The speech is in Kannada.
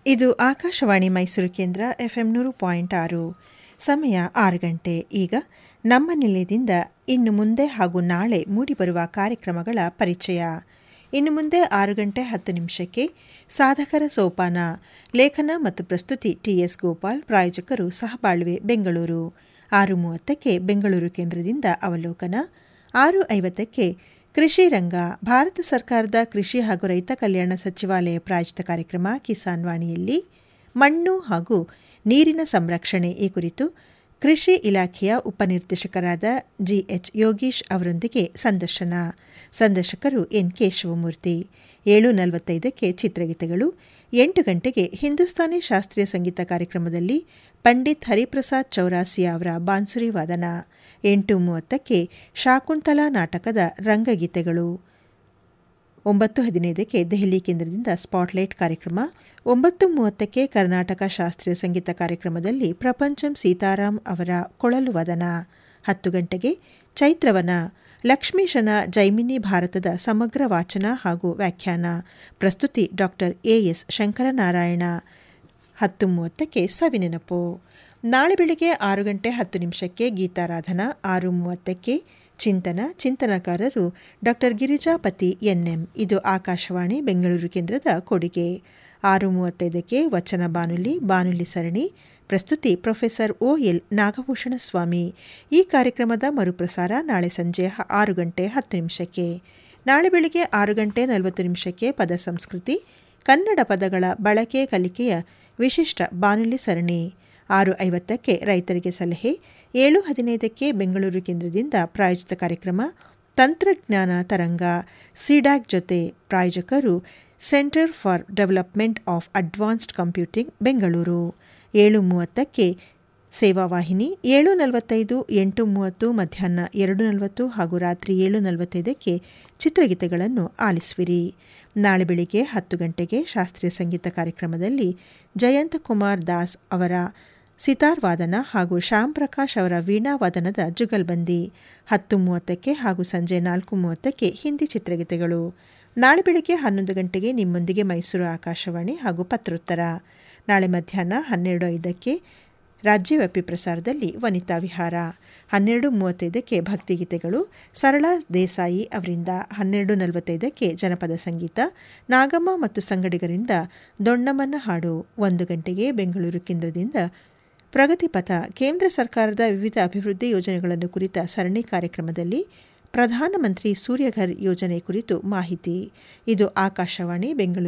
ಇದು ಆಕಾಶವಾಣಿ ಮೈಸೂರು ಕೇಂದ್ರ ಎಫ್ಎಂ ನೂರು ಪಾಯಿಂಟ್ ಆರು ಸಮಯ ಆರು ಗಂಟೆ ಈಗ ನಮ್ಮ ನಿಲಯದಿಂದ ಇನ್ನು ಮುಂದೆ ಹಾಗೂ ನಾಳೆ ಮೂಡಿಬರುವ ಕಾರ್ಯಕ್ರಮಗಳ ಪರಿಚಯ ಇನ್ನು ಮುಂದೆ ಆರು ಗಂಟೆ ಹತ್ತು ನಿಮಿಷಕ್ಕೆ ಸಾಧಕರ ಸೋಪಾನ ಲೇಖನ ಮತ್ತು ಪ್ರಸ್ತುತಿ ಟಿಎಸ್ ಗೋಪಾಲ್ ಪ್ರಾಯೋಜಕರು ಸಹಬಾಳ್ವೆ ಬೆಂಗಳೂರು ಆರು ಮೂವತ್ತಕ್ಕೆ ಬೆಂಗಳೂರು ಕೇಂದ್ರದಿಂದ ಅವಲೋಕನ ಆರು ಐವತ್ತಕ್ಕೆ ಕೃಷಿ ರಂಗ ಭಾರತ ಸರ್ಕಾರದ ಕೃಷಿ ಹಾಗೂ ರೈತ ಕಲ್ಯಾಣ ಸಚಿವಾಲಯ ಪ್ರಾಯೋಜಿತ ಕಾರ್ಯಕ್ರಮ ಕಿಸಾನ್ ವಾಣಿಯಲ್ಲಿ ಮಣ್ಣು ಹಾಗೂ ನೀರಿನ ಸಂರಕ್ಷಣೆ ಈ ಕುರಿತು ಕೃಷಿ ಇಲಾಖೆಯ ಉಪನಿರ್ದೇಶಕರಾದ ಜಿಎಚ್ ಯೋಗೀಶ್ ಅವರೊಂದಿಗೆ ಸಂದರ್ಶನ ಸಂದರ್ಶಕರು ಎನ್ ಕೇಶವಮೂರ್ತಿ ಏಳು ನಲವತ್ತೈದಕ್ಕೆ ಚಿತ್ರಗೀತೆಗಳು ಎಂಟು ಗಂಟೆಗೆ ಹಿಂದೂಸ್ತಾನಿ ಶಾಸ್ತ್ರೀಯ ಸಂಗೀತ ಕಾರ್ಯಕ್ರಮದಲ್ಲಿ ಪಂಡಿತ್ ಹರಿಪ್ರಸಾದ್ ಚೌರಾಸಿಯಾ ಅವರ ಬಾನ್ಸುರಿ ವಾದನ ಎಂಟು ಮೂವತ್ತಕ್ಕೆ ಶಾಕುಂತಲಾ ನಾಟಕದ ರಂಗಗೀತೆಗಳು ಒಂಬತ್ತು ಹದಿನೈದಕ್ಕೆ ದೆಹಲಿ ಕೇಂದ್ರದಿಂದ ಸ್ಪಾಟ್ಲೈಟ್ ಕಾರ್ಯಕ್ರಮ ಒಂಬತ್ತು ಮೂವತ್ತಕ್ಕೆ ಕರ್ನಾಟಕ ಶಾಸ್ತ್ರೀಯ ಸಂಗೀತ ಕಾರ್ಯಕ್ರಮದಲ್ಲಿ ಪ್ರಪಂಚಂ ಸೀತಾರಾಮ್ ಅವರ ಕೊಳಲು ವದನ ಹತ್ತು ಗಂಟೆಗೆ ಚೈತ್ರವನ ಲಕ್ಷ್ಮೀಶನ ಜೈಮಿನಿ ಭಾರತದ ಸಮಗ್ರ ವಾಚನ ಹಾಗೂ ವ್ಯಾಖ್ಯಾನ ಪ್ರಸ್ತುತಿ ಡಾಕ್ಟರ್ ಎಎಸ್ ಶಂಕರನಾರಾಯಣ ಹತ್ತು ಮೂವತ್ತಕ್ಕೆ ಸವಿನೆನಪು ನಾಳೆ ಬೆಳಿಗ್ಗೆ ಆರು ಗಂಟೆ ಹತ್ತು ನಿಮಿಷಕ್ಕೆ ಗೀತಾರಾಧನಾ ಆರು ಮೂವತ್ತಕ್ಕೆ ಚಿಂತನ ಚಿಂತನಕಾರರು ಡಾಕ್ಟರ್ ಗಿರಿಜಾಪತಿ ಎನ್ಎಂ ಇದು ಆಕಾಶವಾಣಿ ಬೆಂಗಳೂರು ಕೇಂದ್ರದ ಕೊಡುಗೆ ಆರು ಮೂವತ್ತೈದಕ್ಕೆ ವಚನ ಬಾನುಲಿ ಬಾನುಲಿ ಸರಣಿ ಪ್ರಸ್ತುತಿ professor O L Nagabhushana Swami ಈ ಕಾರ್ಯಕ್ರಮದ ಮರುಪ್ರಸಾರ ನಾಳೆ ಸಂಜೆ ಆರು ಗಂಟೆ ಹತ್ತು ನಿಮಿಷಕ್ಕೆ ನಾಳೆ ಬೆಳಿಗ್ಗೆ ಆರು ಗಂಟೆ ನಲವತ್ತು ನಿಮಿಷಕ್ಕೆ ಪದ ಸಂಸ್ಕೃತಿ ಕನ್ನಡ ಪದಗಳ ಬಳಕೆ ಕಲಿಕೆಯ ವಿಶಿಷ್ಟ ಬಾನುಲಿ ಸರಣಿ ಆರು ಐವತ್ತಕ್ಕೆ ರೈತರಿಗೆ ಸಲಹೆ ಏಳು ಹದಿನೈದಕ್ಕೆ ಬೆಂಗಳೂರು ಕೇಂದ್ರದಿಂದ ಪ್ರಾಯೋಜಿತ ಕಾರ್ಯಕ್ರಮ ತಂತ್ರಜ್ಞಾನ ತರಂಗ ಸಿಡ್ಯಾಕ್ ಜೊತೆ ಪ್ರಾಯೋಜಕರು centre for development of advanced computing Bengaluru ಏಳು ಮೂವತ್ತಕ್ಕೆ ಸೇವಾವಾಹಿನಿ ಏಳು ನಲವತ್ತೈದು ಎಂಟು ಮೂವತ್ತು ಮಧ್ಯಾಹ್ನ ಎರಡು ನಲವತ್ತು ಹಾಗೂ ರಾತ್ರಿ ಏಳು ನಲವತ್ತೈದಕ್ಕೆ ಚಿತ್ರಗೀತೆಗಳನ್ನು ಆಲಿಸುವಿರಿ ನಾಳೆ ಬೆಳಿಗ್ಗೆ ಹತ್ತು ಗಂಟೆಗೆ ಶಾಸ್ತ್ರೀಯ ಸಂಗೀತ ಕಾರ್ಯಕ್ರಮದಲ್ಲಿ ಜಯಂತ ಕುಮಾರ್ ದಾಸ್ ಅವರ ಸಿತಾರ್ ವಾದನ ಹಾಗೂ ಶ್ಯಾಮ್ ಪ್ರಕಾಶ್ ಅವರ ವೀಣಾ ವಾದನದ ಜುಗಲ್ಬಂದಿ ಹತ್ತು ಮೂವತ್ತಕ್ಕೆ ಹಾಗೂ ಸಂಜೆ ನಾಲ್ಕು ಮೂವತ್ತಕ್ಕೆ ಹಿಂದಿ ಚಿತ್ರಗೀತೆಗಳು ನಾಳೆ ಬೆಳಿಗ್ಗೆ ಹನ್ನೊಂದು ಗಂಟೆಗೆ ನಿಮ್ಮೊಂದಿಗೆ ಮೈಸೂರು ಆಕಾಶವಾಣಿ ಹಾಗೂ ಪತ್ರೋತ್ತರ ನಾಳೆ ಮಧ್ಯಾಹ್ನ ಹನ್ನೆರಡು ಐದಕ್ಕೆ ರಾಜ್ಯವ್ಯಾಪಿ ಪ್ರಸಾರದಲ್ಲಿ ವನಿತಾ ವಿಹಾರ ಹನ್ನೆರಡು ಮೂವತ್ತೈದಕ್ಕೆ ಭಕ್ತಿಗೀತೆಗಳು ಸರಳ ದೇಸಾಯಿ ಅವರಿಂದ ಹನ್ನೆರಡು ನಲವತ್ತೈದಕ್ಕೆ ಜನಪದ ಸಂಗೀತ ನಾಗಮ್ಮ ಮತ್ತು ಸಂಗಡಿಗರಿಂದ ದೊಣ್ಣಮ್ಮನ ಹಾಡು ಒಂದು ಗಂಟೆಗೆ ಬೆಂಗಳೂರು ಕೇಂದ್ರದಿಂದ ಪ್ರಗತಿಪಥ ಕೇಂದ್ರ ಸರ್ಕಾರದ ವಿವಿಧ ಅಭಿವೃದ್ಧಿ ಯೋಜನೆಗಳನ್ನು ಕುರಿತ ಸರಣಿ ಕಾರ್ಯಕ್ರಮದಲ್ಲಿ ಪ್ರಧಾನಮಂತ್ರಿ ಸೂರ್ಯಘರ್ ಯೋಜನೆ ಕುರಿತು ಮಾಹಿತಿ ಇದು ಆಕಾಶವಾಣಿ ಬೆಂಗಳೂರು